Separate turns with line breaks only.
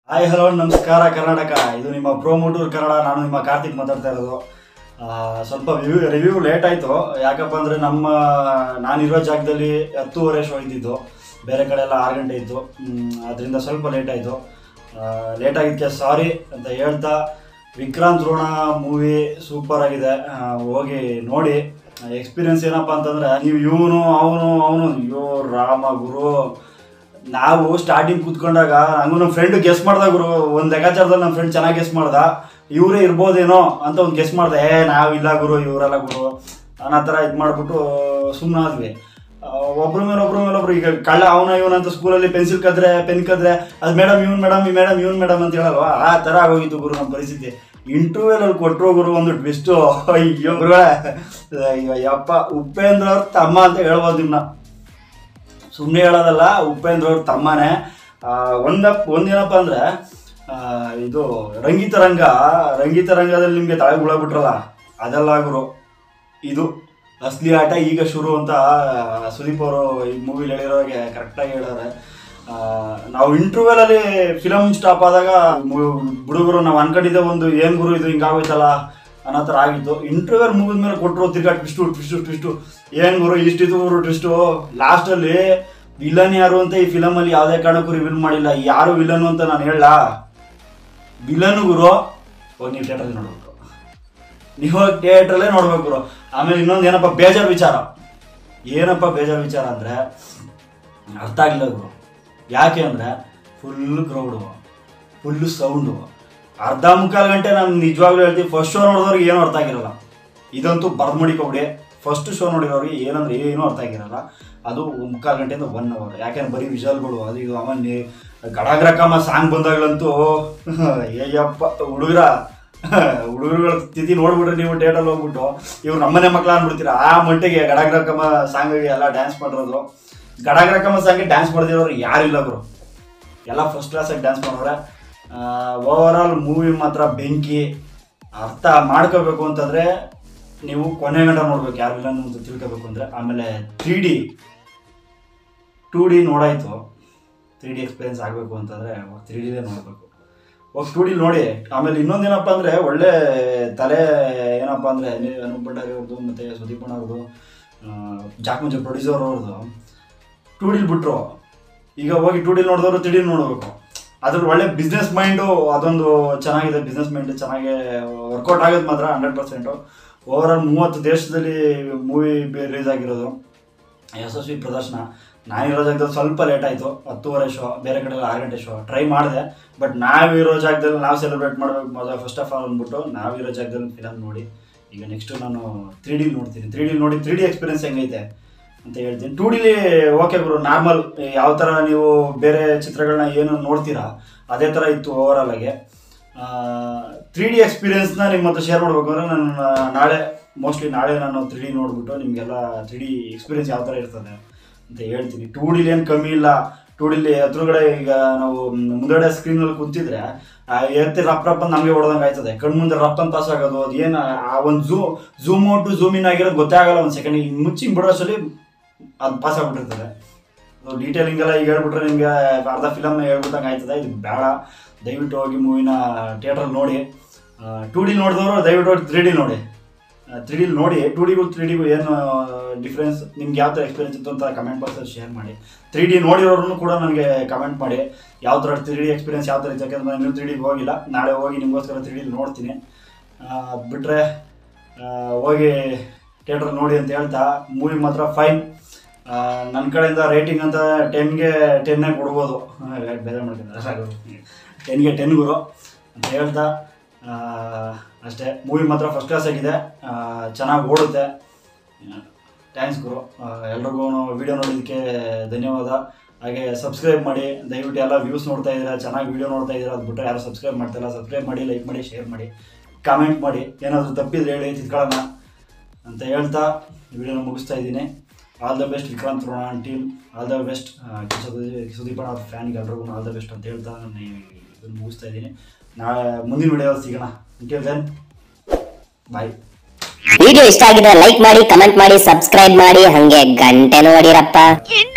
hi hello ನಮಸ್ಕಾರ ಕರ್ನಾಟಕ ಇದು ನಿಮ್ಮ ಪ್ರೋಮೋಟೂರ್ ಕನ್ನಡ ನಾನು ನಿಮ್ಮ ಕಾರ್ತಿಕ್ ಮಾತಾಡ್ತಾ ಇರೋದು ಆ, ಸ್ವಲ್ಪ ರಿವ್ಯೂ ರಿವ್ಯೂ ಲೇಟ್ ಆಯಿತು ಯಾಕಪ್ಪ ಅಂದರೆ ನಮ್ಮ ನಾನಿರೋ ಜಾಗದಲ್ಲಿ ಹತ್ತೂವರೆ ಶೋ ಇದ್ದಿದ್ದು ಬೇರೆ ಕಡೆ ಎಲ್ಲ ಆರು ಗಂಟೆ ಇತ್ತು ಅದರಿಂದ ಸ್ವಲ್ಪ ಲೇಟ್ ಆಯಿತು ಲೇಟ್ ಆಗಿದ್ದಕ್ಕೆ ಸಾರಿ ಅಂತ ಹೇಳ್ತಾ ವಿಕ್ರಾಂತ್ ರೋಣ ಮೂವಿ ಸೂಪರ್ ಆಗಿದೆ ಆ, ಹೋಗಿ ನೋಡಿ ಎಕ್ಸ್ಪೀರಿಯನ್ಸ್ ಏನಪ್ಪ ಅಂತಂದರೆ ನೀವು ಇವನು ಅವನು ಅವನು ಅಯ್ಯೋ ರಾಮ ಗುರು ನಾವು ಸ್ಟಾರ್ಟಿಂಗ್ ಕೂತ್ಕೊಂಡಾಗ ಹಂಗೂ ನಮ್ಮ ಫ್ರೆಂಡ್ ಗೆಸ್ ಮಾಡ್ದ ಗುರು ಒಂದು ಲೆಕ್ಕಾಚಾರದಲ್ಲಿ ನಮ್ಮ ಫ್ರೆಂಡ್ ಚೆನ್ನಾಗಿ ಗೆಸ್ ಮಾಡ್ದ ಇವರೇ ಇರ್ಬೋದೇನೋ ಅಂತ ಒಂದು ಗೆಸ್ ಮಾಡ್ದೆ ಏ ನಾವಿಲ್ಲ ಗುರು ಇವರೆಲ್ಲ ಗುರು ಅನ್ನೋ ಥರ ಇದು ಮಾಡಿಬಿಟ್ಟು ಸುಮ್ಮನೆ ಆದ್ವಿ ಆ, ಒಬ್ರ ಮೇಲೆ ಒಬ್ರ ಮೇಲೆ ಒಬ್ರು ಈಗ ಕಳ್ಳ ಅವನ ಇವನ ಅಂತ ಸ್ಕೂಲಲ್ಲಿ ಪೆನ್ಸಿಲ್ ಕದ್ರೆ ಪೆನ್ ಕದ್ರೆ ಅದು ಮೇಡಮ್ ಇವ್ನು ಮೇಡಮ್ ಈ ಮೇಡಮ್ ಇವ್ನು ಮೇಡಮ್ ಅಂತ ಹೇಳಲ್ವಾ ಆ ಥರ ಆಗೋಗಿತ್ತು ಗುರು ನಮ್ಮ ಪರಿಸ್ಥಿತಿ ಇಂಟರ್ವ್ಯೂಲ್ ಅಲ್ಲಿ ಕೊಟ್ಟರು ಗುರು ಒಂದು ಟ್ವಿಸ್ಟು ಅಯ್ಯೋ ಗುರುಗಳೇ ಅಯ್ಯೋ ಯಪ್ಪ ಉಪೇಂದ್ರ ಅವ್ರ ತಮ್ಮ ಅಂತ ಹೇಳ್ಬೋದು ನಿಮ್ಮನ್ನ ಸುಮ್ಮನೆ ಹೇಳೋದಲ್ಲ ಉಪೇಂದ್ರ ಅವ್ರ ತಮ್ಮನೇ ಆ, ಒಂದಪ್ ಒಂದೇನಪ್ಪ ಅಂದರೆ ಇದು ರಂಗಿತ ರಂಗ ರಂಗಿತ ರಂಗದಲ್ಲಿ ನಿಮಗೆ ತಳಗೆ ಉಳಬಿಟ್ರಲ್ಲ ಅದೆಲ್ಲ ಗುರು ಇದು ಅಸ್ಲಿ ಆಟ ಈಗ ಶುರು ಅಂತ ಆ, ಸುದೀಪ್ ಅವರು ಈ ಮೂವಿಲಿ ಹೇಳಿರೋಗೆ ಕರೆಕ್ಟಾಗಿ ಹೇಳೋರೆ ಆ, ನಾವು ಇಂಟರ್ವ್ಯೂಲಲ್ಲಿ ಫಿಲಮ್ ಸ್ಟಾಪ್ ಆದಾಗ ಹುಡುಗರು ನಾವು ಅನ್ಕೊಂಡಿದ್ದೆ ಒಂದು ಏನು ಗುರು ಇದು ಹಿಂಗಾಗೋಯ್ತಲ್ಲ ಅನ್ನೋ ಥರ ಆಗಿತ್ತು ಇಂಟರ್ವ್ಯೂಲ್ ಮುಗಿದ ಮೇಲೆ ಕೊಟ್ಟರು ತಿರ್ಗಾ ಟ್ವಿಸ್ಟು ಟ್ವಿಸ್ಟು ಟ್ವಿಸ್ಟು ಏನು ಗುರು ಇಷ್ಟಿತ್ತು ಗುರು ಟ್ವಿಸ್ಟು ಲಾಸ್ಟಲ್ಲಿ ವಿಲನ್ ಯಾರು ಅಂತ ಈ ಫಿಲಮಲ್ಲಿ ಯಾವುದೇ ಕಾರಣಕ್ಕೂ ರಿವೀಲ್ ಮಾಡಿಲ್ಲ ಯಾರು ವಿಲನ್ ಅಂತ ನಾನು ಹೇಳ ವಿಲನ್ ಗುರು ಹೋಗಿ ನೀವು ಥಿಯೇಟ್ರಲ್ಲಿ ನೋಡ್ಬೇಕು ನೀವು ಥಿಯೇಟ್ರಲ್ಲೇ ನೋಡ್ಬೇಕು ಗುರು ಆಮೇಲೆ ಇನ್ನೊಂದು ಏನಪ್ಪ ಬೇಜಾರು ವಿಚಾರ ಏನಪ್ಪ ಬೇಜಾರು ವಿಚಾರ ಅಂದರೆ ಅರ್ಥ ಆಗಿಲ್ಲ ಗುರು ಯಾಕೆ ಅಂದರೆ ಫುಲ್ ಕ್ರೌಡು ಫುಲ್ಲು ಸೌಂಡು ಅರ್ಧ ಮುಕ್ಕಾಲು ಗಂಟೆ ನಾನು ನಿಜವಾಗ್ಲೂ ಹೇಳ್ತೀವಿ ಫಸ್ಟ್ ಶೋ ನೋಡಿದವ್ರಿಗೆ ಏನೂ ಅರ್ಥ ಆಗಿರಲ್ಲ ಇದಂತೂ ಬರ್ದು ಮಡಿಕೊಬಿಡಿ ಫಸ್ಟ್ ಶೋ ನೋಡಿರೋರಿಗೆ ಏನಂದ್ರೆ ಏನೂ ಅರ್ಥ ಆಗಿರಲ್ಲ ಅದು ಮುಕ್ಕಾಲು ಗಂಟೆಯಿಂದ ಒನ್ ಅವರ್ ಯಾಕೆಂದ್ರೆ ಬರೀ ವಿಜುವಲ್ಗಳು ಅದು ಇದು ಆಮೇಲೆ ಗಡಾಗ್ರಕಮ್ಮ ಸಾಂಗ್ ಬಂದಾಗಲಂತೂ ಏಯಪ್ಪ ಹುಡುಗರ ಹುಡುಗರುಗಳ ಸ್ಥಿತಿ ನೋಡ್ಬಿಟ್ರೆ ನೀವು ಥಿಯೇಟರ್ ಹೋಗ್ಬಿಟ್ಟು ಇವ್ರು ನಮ್ಮನೆ ಮಕ್ಳು ಅಂದ್ಬಿಡ್ತೀರ ಆ ಮಟ್ಟಿಗೆ ಗಡಾಗ್ರಕಮ್ಮ ಸಾಂಗಿಗೆ ಎಲ್ಲ ಡ್ಯಾನ್ಸ್ ಮಾಡಿರೋದು ಗಡಾಗ್ರಕಮ್ಮ ಸಾಂಗಿಗೆ ಡ್ಯಾನ್ಸ್ ಮಾಡಿದಿರೋರು ಯಾರಿಲ್ಲ ಗುರು ಎಲ್ಲ ಫಸ್ಟ್ ಕ್ಲಾಸಾಗಿ ಡ್ಯಾನ್ಸ್ ಮಾಡೋರೆ ಓವರ್ ಆಲ್ ಮೂವಿ ಮಾತ್ರ ಬೆಂಕಿ ಅರ್ಥ ಮಾಡ್ಕೋಬೇಕು ಅಂತಂದರೆ ನೀವು ಕೊನೆ ಗಂಟ ನೋಡ್ಬೇಕು ಯಾರು ವಿಲನ್ ಅಂತ ತಿಳ್ಕೋಬೇಕು ಅಂದರೆ ಆಮೇಲೆ ತ್ರೀ ಡಿ ಟೂ ಡಿ ನೋಡಾಯ್ತು ತ್ರೀ ಡಿ ಎಕ್ಸ್ಪೀರಿಯನ್ಸ್ ಆಗಬೇಕು ಅಂತಂದರೆ ತ್ರೀ ಡಿಲೇ ನೋಡಬೇಕು ಹೋಗಿ ಟೂ ಡಿ ನೋಡಿ ಆಮೇಲೆ ಇನ್ನೊಂದೇನಪ್ಪ ಅಂದರೆ ಒಳ್ಳೆ ತಲೆ ಏನಪ್ಪ ಅಂದರೆ ಅನೂಪ್ ಭಂಡಾರಿ ಅವ್ರದ್ದು ಮತ್ತು ಸುದೀಪ್ ಅಣ್ಣ ಅವ್ರದ್ದು ಜಾಕ್ ಮುಂಚೆ ಪ್ರೊಡ್ಯೂಸರ್ ಅವ್ರದ್ದು ಟೂ ಡಿಲ್ ಬಿಟ್ರು ಈಗ ಹೋಗಿ ಟೂ ಡಿಲ್ ನೋಡಿದವರು ತ್ರೀ ಡಿಲ್ ನೋಡಬೇಕು ಅದ್ರ ಒಳ್ಳೆ ಬಿಸ್ನೆಸ್ ಮೈಂಡು ಅದೊಂದು ಚೆನ್ನಾಗಿದೆ ಬಿಸ್ನೆಸ್ ಮೈಂಡ್ ಚೆನ್ನಾಗಿ ವರ್ಕೌಟ್ ಆಗೋದು ಮಾತ್ರ ಹಂಡ್ರೆಡ್ ಪರ್ಸೆಂಟು ಓವರ್ ಆಲ್ ಮೂವತ್ತು ದೇಶದಲ್ಲಿ ಮೂವಿ ರಿಲೀಸ್ ಆಗಿರೋದು ಯಶಸ್ವಿ ಪ್ರದರ್ಶನ ನಾನಿರೋ ಜಾಗದಲ್ಲಿ ಸ್ವಲ್ಪ ಲೇಟ್ ಆಯಿತು ಹತ್ತುವರೆ ಶೋ ಬೇರೆ ಕಡೆ ಆರು ಗಂಟೆ ಶೋ ಟ್ರೈ ಮಾಡಿದೆ ಬಟ್ ನಾವಿರೋ ಜಾಗದಲ್ಲಿ ನಾವು ಸೆಲೆಬ್ರೇಟ್ ಮಾಡಬೇಕು ಮೊದಲು ಫಸ್ಟ್ ಆಫ್ ಆಲ್ ಅಂದ್ಬಿಟ್ಟು ನಾವಿರೋ ಜಾಗದಲ್ಲಿ ಫಿಲಮ್ ನೋಡಿ ಈಗ ನೆಕ್ಸ್ಟು ನಾನು ತ್ರೀ ಡಿ ನೋಡ್ತೀನಿ ತ್ರೀ ಡಿ ನೋಡಿ ತ್ರೀ ಡಿ ಎಕ್ಸ್ಪೀರಿಯನ್ಸ್ ಹೆಂಗೈತೆ ಅಂತ ಹೇಳ್ತೀನಿ ಟೂ ಡಿಲಿ ಓಕೆ ಗುರು ನಾರ್ಮಲ್ ಯಾವ ಥರ ನೀವು ಬೇರೆ ಚಿತ್ರಗಳನ್ನ ಏನು ನೋಡ್ತೀರಾ ಅದೇ ಥರ ಇತ್ತು ಓವರ್ ಆಲ್ ಆಗಿ ತ್ರೀ ಡಿ ಎಕ್ಸ್ಪೀರಿಯನ್ಸ್ನ ನಿಮ್ಮ ಹತ್ರ ಶೇರ್ ಮಾಡಬೇಕು ಅಂದರೆ ನಾನು ನಾಳೆ ಮೋಸ್ಟ್ಲಿ ನಾಳೆ ನಾನು ತ್ರೀ ಡಿ ನೋಡ್ಬಿಟ್ಟು ನಿಮಗೆಲ್ಲ ತ್ರೀ ಡಿ ಎಕ್ಸ್ಪೀರಿಯನ್ಸ್ ಯಾವ ಥರ ಇರ್ತದೆ ಅಂತ ಹೇಳ್ತೀನಿ ಟೂ ಡಿಲಿ ಏನು ಕಮ್ಮಿ ಇಲ್ಲ ಟೂ ಡಿಲಿ ಎದುರುಗಡೆ ಈಗ ನಾವು ಮುಂದಡೆ ಸ್ಕ್ರೀನಲ್ಲಿ ಕುಂತಿದ್ರೆ ಎತ್ತಿ ರಪ್ ರಪ್ ಅಂತ ನಮಗೆ ಹೊಡೆದಂಗೆ ಆಯ್ತದೆ ಕಣ್ಣು ಮುಂದೆ ರಪ್ ಅಂತ ಪಾಸ್ ಆಗೋದು ಅದು ಏನು ಆ ಒಂದು ಝೂ ಝೂಮ್ ಔಟು ಝೂಮ್ ಇನ್ ಆಗಿರೋದು ಗೊತ್ತೇ ಆಗಲ್ಲ ಒಂದು ಸೆಕೆಂಡ್ ಈಗ ಮುಚ್ಚಿ ಬಿಡೋಷ್ಟರಲ್ಲಿ ಅದು ಪಾಸ್ ಆಗ್ಬಿಟ್ಟಿರ್ತದೆ ಡೀಟೇಲಿಂಗ್ ಎಲ್ಲ ಈಗ ಹೇಳ್ಬಿಟ್ರೆ ನಿಮಗೆ ಅರ್ಧ ಫಿಲಮ್ ಹೇಳ್ಬಿಟ್ಟಂಗೆ ಆಯ್ತದೆ ಇದು ಬೇಡ ದಯವಿಟ್ಟು ಹೋಗಿ ಮೂವಿನ ಥಿಯೇಟ್ರಲ್ಲಿ ನೋಡಿ ಟೂ ಡಿ ನೋಡಿದವರು ದಯವಿಟ್ಟು ಹೋಗಿ ತ್ರೀ ಡಿ ನೋಡಿ ತ್ರೀ ಡಿಲಿ ನೋಡಿ ಟೂ ಡಿಗೂ ತ್ರೀ ಡಿಗೂ ಏನು ಡಿಫ್ರೆನ್ಸ್ ನಿಮ್ಗೆ ಯಾವ ಥರ ಎಕ್ಸ್ಪೀರಿಯನ್ಸ್ ಇತ್ತು ಅಂತ ಕಮೆಂಟ್ ಬಾಕ್ಸಲ್ಲಿ ಶೇರ್ ಮಾಡಿ ತ್ರೀ ಡಿ ನೋಡಿರೋರು ಕೂಡ ನನಗೆ ಕಮೆಂಟ್ ಮಾಡಿ ಯಾವ ಥರ ತ್ರೀ ಡಿ ಎಕ್ಸ್ಪೀರಿಯನ್ಸ್ ಯಾವ ಥರ ಇತ್ತು ಯಾಕಂದ್ರೆ ನಾನು ಇನ್ನೂ ತ್ರೀ ಡಿಗೆ ಹೋಗಿಲ್ಲ ನಾಳೆ ಹೋಗಿ ನಿಮಗೋಸ್ಕರ ತ್ರೀ ಡಿಲಿ ನೋಡ್ತೀನಿ ಅದು ಬಿಟ್ಟರೆ ಹೋಗಿ ಥಿಯೇಟ್ರ್ ನೋಡಿ ಅಂತ ಹೇಳ್ತಾ ಮೂವಿ ಮಾತ್ರ ಫೈನ್ ನನ್ನ ಕಡೆಯಿಂದ ರೇಟಿಂಗ್ ಅಂತ ಟೆನ್ಗೆ ಟೆನ್ನೇ ಕೊಡ್ಬೋದು ಬೇರೆ ಮಾಡ್ತೀನಿ ಟೆನ್ಗೆ ಟೆನ್ ಗುರು ಅಂತ ಹೇಳ್ತಾ ಆ, ಅಷ್ಟೇ ಮೂವಿ ಮಾತ್ರ ಫಸ್ಟ್ ಕ್ಲಾಸ್ ಆಗಿದೆ ಚೆನ್ನಾಗಿ ಓಡುತ್ತೆ ಥ್ಯಾಂಕ್ಸ್ ಗುರು ಎಲ್ರಿಗೂ ವಿಡಿಯೋ ನೋಡೋದಕ್ಕೆ ಧನ್ಯವಾದ ಹಾಗೆ ಸಬ್ಸ್ಕ್ರೈಬ್ ಮಾಡಿ ದಯವಿಟ್ಟು ಎಲ್ಲ ವ್ಯೂಸ್ ನೋಡ್ತಾ ಇದ್ದೀರಾ ಚೆನ್ನಾಗಿ ವಿಡಿಯೋ ನೋಡ್ತಾ ಇದ್ದೀರಾ ಅದು ಬಿಟ್ಟರೆ ಯಾರು ಸಬ್ಸ್ಕ್ರೈಬ್ ಮಾಡ್ತಾಯಿಲ್ಲ ಸಬ್ಸ್ಕ್ರೈಬ್ ಮಾಡಿ ಲೈಕ್ ಮಾಡಿ ಶೇರ್ ಮಾಡಿ ಕಾಮೆಂಟ್ ಮಾಡಿ ಏನಾದರೂ ತಪ್ಪಿದ್ರೆ ಹೇಳಿ ತಿಳ್ಕೊಳ್ಳೋಣ ಅಂತ ಹೇಳ್ತಾ ವಿಡಿಯೋನ ಮುಗಿಸ್ತಾ ಇದ್ದೀನಿ all the best Vikrant Rona team all the best Sudeep ಅಣ್ಣ ಅವ್ರ ಫ್ಯಾನ್ಗೆ ಎಲ್ರಿಗೂ ಆಲ್ ದ ಬೆಸ್ಟ್ ಅಂತ ಹೇಳ್ತಾ ನಾನು ಇದನ್ನು ಮುಗಿಸ್ತಾ ಇದ್ದೀನಿ ನಾಳೆ ಮುಂದಿನ ವಿಡಿಯೋದಲ್ಲಿ ಸಿಗೋಣ ಇಂಟಿಲ್ ದೆನ್ ಬಾಯ್
ವಿಡಿಯೋ ಇಷ್ಟ ಆಗಿದ್ರೆ ಲೈಕ್ ಮಾಡಿ ಕಮೆಂಟ್ ಮಾಡಿ ಸಬ್ಸ್ಕ್ರೈಬ್ ಮಾಡಿ ಹಂಗೆ ಗಂಟೆ ನೋಡಿರಪ್ಪ
ಇನ್ನು